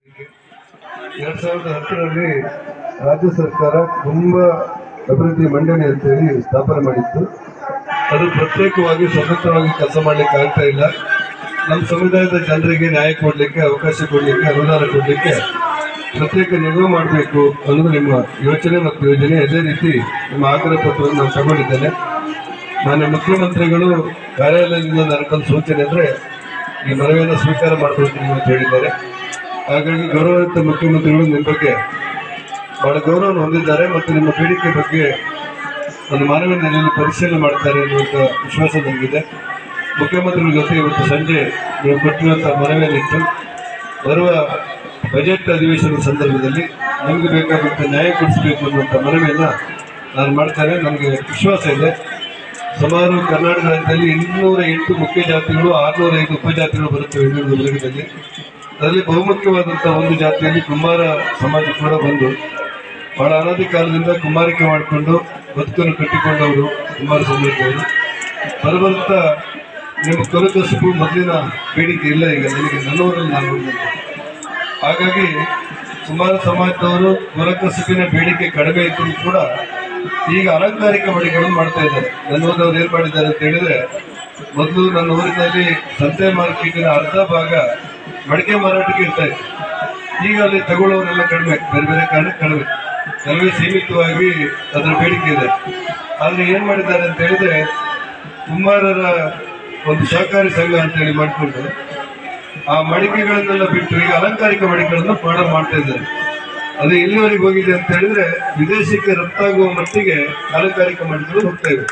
ಎರಡ್ ಸಾವಿರದ ಹತ್ತರಲ್ಲಿ ರಾಜ್ಯ ಸರ್ಕಾರ ಕುಂಭ ಅಭಿವೃದ್ಧಿ ಮಂಡಳಿ ಅಂತೇಳಿ ಸ್ಥಾಪನೆ ಮಾಡಿತ್ತು ಅದು ಪ್ರತ್ಯೇಕವಾಗಿ ಸ್ವತಂತ್ರವಾಗಿ ಕೆಲಸ ಮಾಡ್ಲಿಕ್ಕೆ ಆಗ್ತಾ ಇಲ್ಲ ನಮ್ಮ ಸಮುದಾಯದ ಜನರಿಗೆ ನ್ಯಾಯ ಕೊಡ್ಲಿಕ್ಕೆ ಅವಕಾಶ ಕೊಡ್ಲಿಕ್ಕೆ ಅನುದಾನ ಕೊಡ್ಲಿಕ್ಕೆ ಪ್ರತ್ಯೇಕ ನಿಗಮ ಮಾಡಬೇಕು ಅನ್ನೋದು ನಿಮ್ಮ ಯೋಚನೆ ಮತ್ತು ಯೋಜನೆ ಅದೇ ರೀತಿ ನಿಮ್ಮ ಆಗ್ರಹ ಪತ್ರವನ್ನು ನಾನು ತಗೊಂಡಿದ್ದೇನೆ ಮಾನ್ಯ ಮುಖ್ಯಮಂತ್ರಿಗಳು ಕಾರ್ಯಾಲಯದಿಂದ ನನಗೊಂದು ಸೂಚನೆ ಅಂದ್ರೆ ಈ ಮನವಿಯನ್ನು ಸ್ವೀಕಾರ ಮಾಡಬೇಕು ನೀವು ಅಂತ ಹೇಳಿದ್ದಾರೆ ಹಾಗಾಗಿ ಗೌರವಾನ್ವಿತ ಮುಖ್ಯಮಂತ್ರಿಗಳು ನಿಮ್ಮ ಬಗ್ಗೆ ಬಹಳ ಗೌರವವನ್ನು ಹೊಂದಿದ್ದಾರೆ ಮತ್ತು ನಿಮ್ಮ ಬೇಡಿಕೆ ಬಗ್ಗೆ ಒಂದು ಮಾನವ ನೆಲೆಯಲ್ಲಿ ಪರಿಶೀಲನೆ ಮಾಡ್ತಾರೆ ಅನ್ನುವಂಥ ವಿಶ್ವಾಸ ನನಗಿದೆ ಮುಖ್ಯಮಂತ್ರಿಗಳ ಜೊತೆ ಇವತ್ತು ಸಂಜೆ ನೀವು ಕೊಟ್ಟಿರುವಂಥ ಮನವಿಯನ್ನಿಟ್ಟು ಬರುವ ಬಜೆಟ್ ಅಧಿವೇಶನದ ಸಂದರ್ಭದಲ್ಲಿ ನಮಗೆ ಬೇಕಾದಂಥ ನ್ಯಾಯ ಕೊಡಿಸಬೇಕು ಅನ್ನುವಂಥ ಮನವಿಯನ್ನು ನಾನು ಮಾಡ್ತೇನೆ ನನಗೆ ವಿಶ್ವಾಸ ಇದೆ ಸುಮಾರು ಕರ್ನಾಟಕ ರಾಜ್ಯದಲ್ಲಿ ಇನ್ನೂರ ಎಂಟು ಮುಖ್ಯ ಜಾತಿಗಳು ಆರುನೂರ ಐದು ಉಪಜಾತಿಗಳು ಬರುತ್ತವೆ ಹಿಂದುಳಿದ ವರ್ಗದಲ್ಲಿ ಅದರಲ್ಲಿ ಬಹುಮುಖ್ಯವಾದಂಥ ಒಂದು ಜಾತಿಯಲ್ಲಿ ಕುಂಬಾರ ಸಮಾಜ ಕೂಡ ಬಂದು ಬಹಳ ಅನಾದಿ ಕಾಲದಿಂದ ಕುಂಬಾರಿಕೆ ಮಾಡಿಕೊಂಡು ಬದುಕನ್ನು ಕಟ್ಟಿಕೊಂಡವರು ಕುಂಬಾರ ಸಮಾಜದವರು ಬರಬರುತ್ತಾ ನಿಮ್ಮ ಕಸುಬು ಮೊದಲಿನ ಬೇಡಿಕೆ ಇಲ್ಲ ಈಗ ನನಗೆ ನನ್ನೂರಲ್ಲಿ ನಾನು ನೋಡಿದಂತೆ ಹಾಗಾಗಿ ಕುಂಬಾರ ಸಮಾಜದವರು ಕಸುಬಿನ ಬೇಡಿಕೆ ಕಡಿಮೆ ಇದ್ದರೂ ಕೂಡ ಈಗ ಅಲಂಕಾರಿಕ ಮಡಿಗಳನ್ನು ಮಾಡ್ತಾ ಇದ್ದಾರೆ ನನ್ನೂರವ್ರು ಏನ್ ಮಾಡಿದ್ದಾರೆ ಅಂತ ಹೇಳಿದ್ರೆ ಮೊದಲು ನನ್ನ ಊರಿನಲ್ಲಿ ಸಂತೆ ಮಾರ್ಕೆಟಿನ ಅರ್ಧ ಭಾಗ ಮಡಿಕೆ ಮಾರಾಟಕ್ಕೆ ಇರ್ತಾ ಇತ್ತು ಈಗ ಅಲ್ಲಿ ತಗೊಳ್ಳೋರೆಲ್ಲ ಕಡಿಮೆ ಬೇರೆ ಬೇರೆ ಕಾರಣ ಕಡಿಮೆ ಕೆಲವೇ ಸೀಮಿತವಾಗಿ ಅದರ ಬೇಡಿಕೆ ಇದೆ ಆದ್ರೆ ಏನ್ ಮಾಡಿದ್ದಾರೆ ಅಂತ ಹೇಳಿದ್ರೆ ಕುಂಬಾರರ ಒಂದು ಸಹಕಾರಿ ಸಂಘ ಅಂತ ಹೇಳಿ ಮಾಡಿಕೊಂಡು ಆ ಮಡಿಕೆಗಳನ್ನೆಲ್ಲ ಬಿಟ್ಟು ಈಗ ಅಲಂಕಾರಿಕ ಮಡಿಕೆಗಳನ್ನು ಮಾಡ ಮಾಡ್ತಾ ಇದ್ದಾರೆ ಅದು ಎಲ್ಲಿವರೆಗೆ ಹೋಗಿದೆ ಅಂತ ಹೇಳಿದ್ರೆ ವಿದೇಶಕ್ಕೆ ರಫ್ತಾಗುವ ಮಟ್ಟಿಗೆ ಅಲಂಕಾರಿಕ ಮಡಿಕೆಗಳು ಹೋಗ್ತಾ ಇವೆ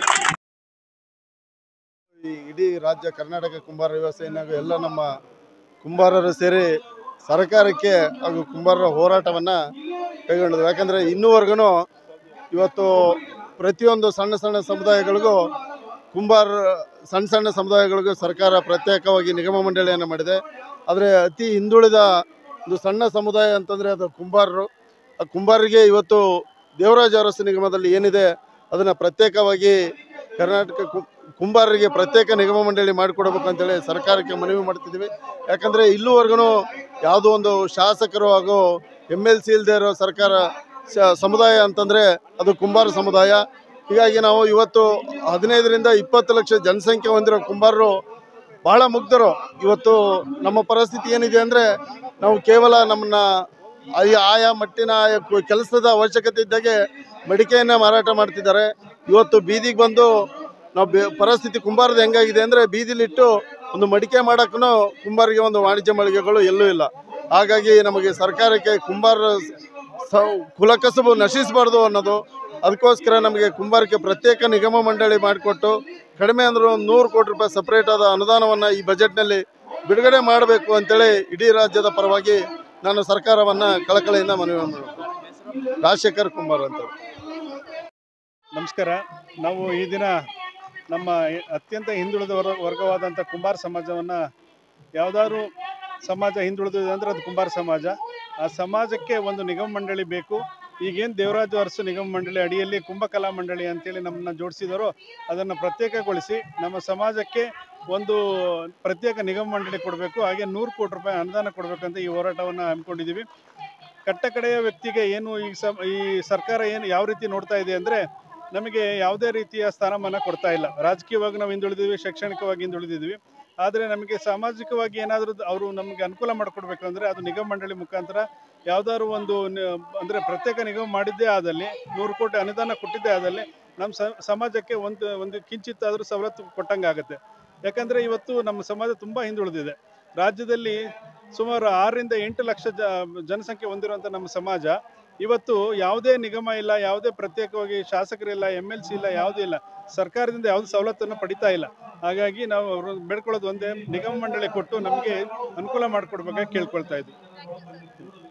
ಈ ಇಡೀ ರಾಜ್ಯ ಕರ್ನಾಟಕ ಕುಂಬಾರ ವ್ಯವಸ್ಥೆಯನ್ನು ಎಲ್ಲ ನಮ್ಮ ಕುಂಬಾರರು ಸೇರಿ ಸರ್ಕಾರಕ್ಕೆ ಹಾಗೂ ಕುಂಬಾರರ ಹೋರಾಟವನ್ನು ಕೈಗೊಂಡಿದ್ವು ಯಾಕಂದರೆ ಇನ್ನೂವರೆಗೂ ಇವತ್ತು ಪ್ರತಿಯೊಂದು ಸಣ್ಣ ಸಣ್ಣ ಸಮುದಾಯಗಳಿಗೂ ಕುಂಬಾರ ಸಣ್ಣ ಸಣ್ಣ ಸಮುದಾಯಗಳಿಗೂ ಸರ್ಕಾರ ಪ್ರತ್ಯೇಕವಾಗಿ ನಿಗಮ ಮಂಡಳಿಯನ್ನು ಮಾಡಿದೆ ಆದರೆ ಅತಿ ಹಿಂದುಳಿದ ಒಂದು ಸಣ್ಣ ಸಮುದಾಯ ಅಂತಂದರೆ ಅದು ಕುಂಬಾರರು ಆ ಕುಂಬಾರರಿಗೆ ಇವತ್ತು ದೇವರಾಜ ಅರಸು ನಿಗಮದಲ್ಲಿ ಏನಿದೆ ಅದನ್ನು ಪ್ರತ್ಯೇಕವಾಗಿ ಕರ್ನಾಟಕ ಕು- ಕುಂಬಾರರಿಗೆ ಪ್ರತ್ಯೇಕ ನಿಗಮ ಮಂಡಳಿ ಮಾಡಿಕೊಡ್ಬೇಕು ಅಂತೇಳಿ ಸರ್ಕಾರಕ್ಕೆ ಮನವಿ ಮಾಡ್ತಿದ್ದೀವಿ ಯಾಕಂದರೆ ಇಲ್ಲೂವರೆಗೂ ಯಾವುದೋ ಒಂದು ಶಾಸಕರು ಹಾಗೂ ಎಮ್ ಎಲ್ ಸಿ ಇಲ್ಲದೆ ಇರೋ ಸರ್ಕಾರ ಸ- ಸಮುದಾಯ ಅಂತಂದರೆ ಅದು ಕುಂಬಾರ ಸಮುದಾಯ ಹೀಗಾಗಿ ನಾವು ಇವತ್ತು ಹದಿನೈದರಿಂದ ಇಪ್ಪತ್ತು ಲಕ್ಷ ಜನಸಂಖ್ಯೆ ಹೊಂದಿರೋ ಕುಂಬಾರರು ಬಹಳ ಮುಗ್ಧರು ಇವತ್ತು ನಮ್ಮ ಪರಿಸ್ಥಿತಿ ಏನಿದೆ ಅಂದರೆ ನಾವು ಕೇವಲ ನಮ್ಮನ್ನ ಆಯಾ ಆಯಾ ಮಟ್ಟಿನ ಆಯಾ ಕು- ಕೆಲಸದ ಅವಶ್ಯಕತೆ ಇದ್ದಾಗೆ ಮಡಿಕೆಯನ್ನು ಮಾರಾಟ ಮಾಡ್ತಿದ್ದಾರೆ ಇವತ್ತು ಬೀದಿಗೆ ಬಂದು ನಾವು ಬೆ- ಪರಿಸ್ಥಿತಿ ಕುಂಬಾರದ ಹೆಂಗಾಗಿದೆ ಅಂದರೆ ಬೀದಿಲಿಟ್ಟು ಒಂದು ಮಡಿಕೆ ಮಾಡೋಕ್ಕೂ ಕುಂಬಾರಿಗೆ ಒಂದು ವಾಣಿಜ್ಯ ಮಳಿಗೆಗಳು ಎಲ್ಲೂ ಇಲ್ಲ ಹಾಗಾಗಿ ನಮಗೆ ಸರ್ಕಾರಕ್ಕೆ ಕುಂಬಾರ ಸ ಕುಲಕಸಬು ನಶಿಸಬಾರ್ದು ಅನ್ನೋದು ಅದಕ್ಕೋಸ್ಕರ ನಮಗೆ ಕುಂಬಾರಕ್ಕೆ ಪ್ರತ್ಯೇಕ ನಿಗಮ ಮಂಡಳಿ ಮಾಡಿಕೊಟ್ಟು ಕಡಿಮೆ ಅಂದ್ರೆ ಒಂದು ನೂರು ಕೋಟಿ ರೂಪಾಯಿ ಸಪ್ರೇಟ್ ಆದ ಅನುದಾನವನ್ನು ಈ ಬಜೆಟ್ನಲ್ಲಿ ಬಿಡುಗಡೆ ಮಾಡಬೇಕು ಅಂತೇಳಿ ಇಡೀ ರಾಜ್ಯದ ಪರವಾಗಿ ನಾನು ಸರ್ಕಾರವನ್ನು ಕಳಕಳಿಯಿಂದ ಮನವಿ ಮಾಡಬೇಕು ರಾಜಶೇಖರ್ ಕುಂಬಾರ್ ಅಂತ ನಮಸ್ಕಾರ ನಾವು ಈ ದಿನ ನಮ್ಮ ಅತ್ಯಂತ ಹಿಂದುಳಿದ ವರ್ ವರ್ಗವಾದಂಥ ಕುಂಬಾರ ಸಮಾಜವನ್ನು ಯಾವುದಾದ್ರು ಸಮಾಜ ಹಿಂದುಳಿದಿದೆ ಅಂದರೆ ಅದು ಕುಂಬಾರ ಸಮಾಜ ಆ ಸಮಾಜಕ್ಕೆ ಒಂದು ನಿಗಮ ಮಂಡಳಿ ಬೇಕು ಈಗೇನು ದೇವರಾಜ ಅರಸು ನಿಗಮ ಮಂಡಳಿ ಅಡಿಯಲ್ಲಿ ಕುಂಭಕಲಾ ಮಂಡಳಿ ಅಂತೇಳಿ ನಮ್ಮನ್ನ ಜೋಡಿಸಿದರೋ ಅದನ್ನು ಪ್ರತ್ಯೇಕಗೊಳಿಸಿ ನಮ್ಮ ಸಮಾಜಕ್ಕೆ ಒಂದು ಪ್ರತ್ಯೇಕ ನಿಗಮ ಮಂಡಳಿ ಕೊಡಬೇಕು ಹಾಗೆ ನೂರು ಕೋಟಿ ರೂಪಾಯಿ ಅನುದಾನ ಕೊಡಬೇಕಂತ ಈ ಹೋರಾಟವನ್ನು ಹಮ್ಮಿಕೊಂಡಿದ್ದೀವಿ ಕಟ್ಟಕಡೆಯ ವ್ಯಕ್ತಿಗೆ ಏನು ಈ ಸ ಈ ಸರ್ಕಾರ ಏನು ಯಾವ ರೀತಿ ನೋಡ್ತಾ ಇದೆ ಅಂದರೆ ನಮಗೆ ಯಾವುದೇ ರೀತಿಯ ಸ್ಥಾನಮಾನ ಕೊಡ್ತಾ ಇಲ್ಲ ರಾಜಕೀಯವಾಗಿ ನಾವು ಹಿಂದುಳಿದಿದ್ವಿ ಶೈಕ್ಷಣಿಕವಾಗಿ ಹಿಂದುಳಿದಿದ್ವಿ ಆದರೆ ನಮಗೆ ಸಾಮಾಜಿಕವಾಗಿ ಏನಾದರೂ ಅವರು ನಮಗೆ ಅನುಕೂಲ ಮಾಡಿಕೊಡ್ಬೇಕು ಅಂದರೆ ಅದು ನಿಗಮ ಮಂಡಳಿ ಮುಖಾಂತರ ಯಾವುದಾದ್ರು ಒಂದು ನ- ಅಂದರೆ ಪ್ರತ್ಯೇಕ ನಿಗಮ ಮಾಡಿದ್ದೇ ಆದಲ್ಲಿ ನೂರು ಕೋಟಿ ಅನುದಾನ ಕೊಟ್ಟಿದ್ದೇ ಆದಲ್ಲಿ ನಮ್ಮ ಸ- ಸಮಾಜಕ್ಕೆ ಒಂದು ಒಂದು ಕಿಂಚಿತ್ತಾದರೂ ಸವಲತ್ತು ಕೊಟ್ಟಂಗೆ ಆಗುತ್ತೆ ಯಾಕಂದರೆ ಇವತ್ತು ನಮ್ಮ ಸಮಾಜ ತುಂಬ ಹಿಂದುಳಿದಿದೆ ರಾಜ್ಯದಲ್ಲಿ ಸುಮಾರು ಆರರಿಂದ ಎಂಟು ಲಕ್ಷ ಜ ಜನಸಂಖ್ಯೆ ಹೊಂದಿರುವಂಥ ನಮ್ಮ ಸಮಾಜ ಇವತ್ತು ಯಾವುದೇ ನಿಗಮ ಇಲ್ಲ ಯಾವುದೇ ಪ್ರತ್ಯೇಕವಾಗಿ ಶಾಸಕರಿಲ್ಲ ಎಮ್ ಎಲ್ ಸಿ ಇಲ್ಲ ಯಾವುದೂ ಇಲ್ಲ ಸರ್ಕಾರದಿಂದ ಯಾವುದೇ ಸವಲತ್ತನ್ನು ಪಡಿತಾ ಇಲ್ಲ ಹಾಗಾಗಿ ನಾವು ಅವರು ಬೇಡ್ಕೊಳ್ಳೋದು ಒಂದೇ ನಿಗಮ ಮಂಡಳಿ ಕೊಟ್ಟು ನಮಗೆ ಅನುಕೂಲ ಮಾಡಿಕೊಡ್ಬೇಕಾಗಿ ಕೇಳ್ಕೊಳ್ತಾ ಇದ್ವಿ